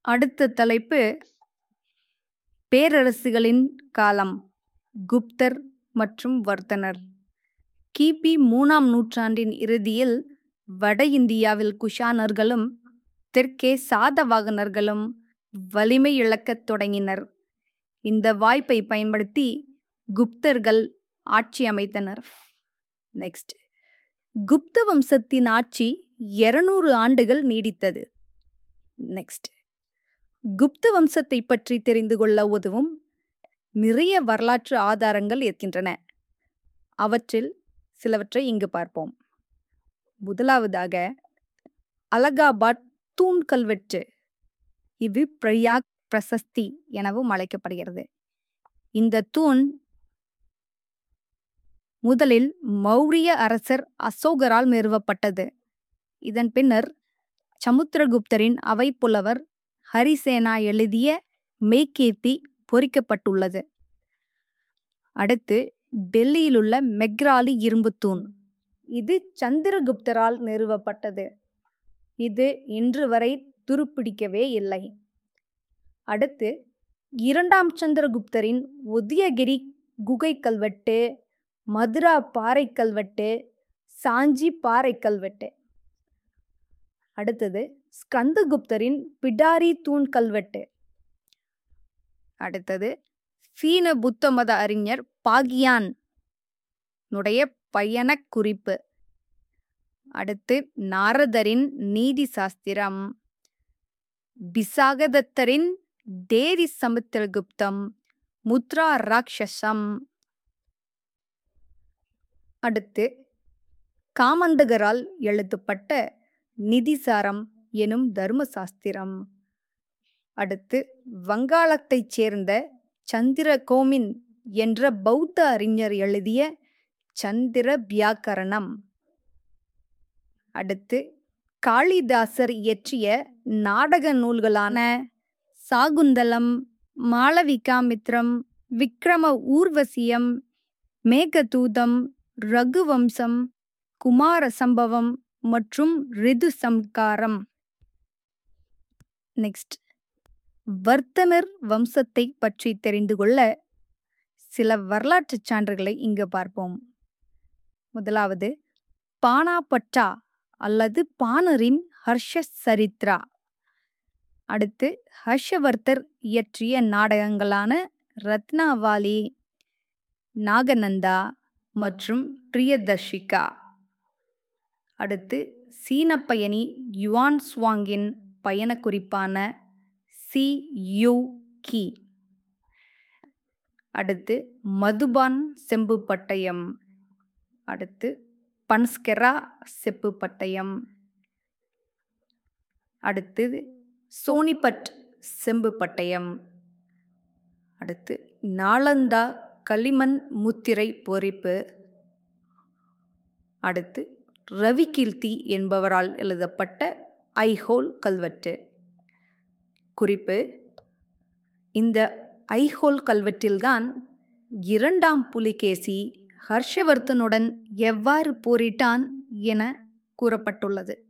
அடுத்த தலைப்பு பேரரசுகளின் காலம் குப்தர் மற்றும் வர்த்தனர் கிபி மூணாம் நூற்றாண்டின் இறுதியில் வட இந்தியாவில் குஷானர்களும் தெற்கே சாதவாகனர்களும் வலிமை இழக்கத் தொடங்கினர் இந்த வாய்ப்பை பயன்படுத்தி குப்தர்கள் ஆட்சி அமைத்தனர் நெக்ஸ்ட் குப்த வம்சத்தின் ஆட்சி இருநூறு ஆண்டுகள் நீடித்தது நெக்ஸ்ட் குப்த வம்சத்தை பற்றி தெரிந்து கொள்ள உதவும் நிறைய வரலாற்று ஆதாரங்கள் இருக்கின்றன அவற்றில் சிலவற்றை இங்கு பார்ப்போம் முதலாவதாக அலகாபாத் தூண் கல்வெட்டு இது பிரயாக் பிரசஸ்தி எனவும் அழைக்கப்படுகிறது இந்த தூண் முதலில் மௌரிய அரசர் அசோகரால் நிறுவப்பட்டது இதன் பின்னர் சமுத்திரகுப்தரின் அவைப்புலவர் ஹரிசேனா எழுதிய மெய்கீர்த்தி பொறிக்கப்பட்டுள்ளது அடுத்து டெல்லியிலுள்ள மெக்ராலி இரும்பு தூண் இது சந்திரகுப்தரால் நிறுவப்பட்டது இது இன்று வரை துருப்பிடிக்கவே இல்லை அடுத்து இரண்டாம் சந்திரகுப்தரின் உதயகிரி குகை கல்வெட்டு மதுரா பாறை கல்வெட்டு சாஞ்சி பாறை கல்வெட்டு அடுத்தது ஸ்கந்தகுப்தரின் பிடாரி தூண் கல்வெட்டு அடுத்தது சீன புத்த மத அறிஞர் பாகியான் உடைய பயணக் குறிப்பு அடுத்து நாரதரின் நீதி சாஸ்திரம் பிசாகதத்தரின் தேரி சமுத்திரகுப்தம் முத்ரா ராட்சசம் அடுத்து காமந்தகரால் எழுதப்பட்ட நிதிசாரம் எனும் தர்ம சாஸ்திரம் அடுத்து வங்காளத்தைச் சேர்ந்த சந்திர கோமின் என்ற பௌத்த அறிஞர் எழுதிய சந்திர வியாக்கரணம் அடுத்து காளிதாசர் இயற்றிய நாடக நூல்களான சாகுந்தலம் மாளவிகாமித்ரம் விக்ரம ஊர்வசியம் மேகதூதம் ரகுவம்சம் குமார சம்பவம் மற்றும் ரிது சம்காரம் நெக்ஸ்ட் வர்த்தனர் வம்சத்தை பற்றி தெரிந்து கொள்ள சில வரலாற்றுச் சான்றுகளை இங்கு பார்ப்போம் முதலாவது பானாபட்டா அல்லது பானரின் ஹர்ஷ சரித்ரா அடுத்து ஹர்ஷவர்த்தர் இயற்றிய நாடகங்களான ரத்னாவாலி நாகநந்தா மற்றும் பிரியதர்ஷிகா அடுத்து சீன பயணி யுவான் சுவாங்கின் பயண குறிப்பான சி யூ கி அடுத்து மதுபான் செம்பு பட்டயம் அடுத்து பன்ஸ்கெரா செப்பு பட்டயம் அடுத்து சோனிபட் செம்பு பட்டயம் அடுத்து நாளந்தா களிமண் முத்திரை பொறிப்பு அடுத்து ரவிகீர்த்தி என்பவரால் எழுதப்பட்ட ஐஹோல் கல்வெட்டு குறிப்பு இந்த ஐஹோல் கல்வெட்டில்தான் இரண்டாம் புலிகேசி ஹர்ஷவர்த்தனுடன் எவ்வாறு போரிட்டான் என கூறப்பட்டுள்ளது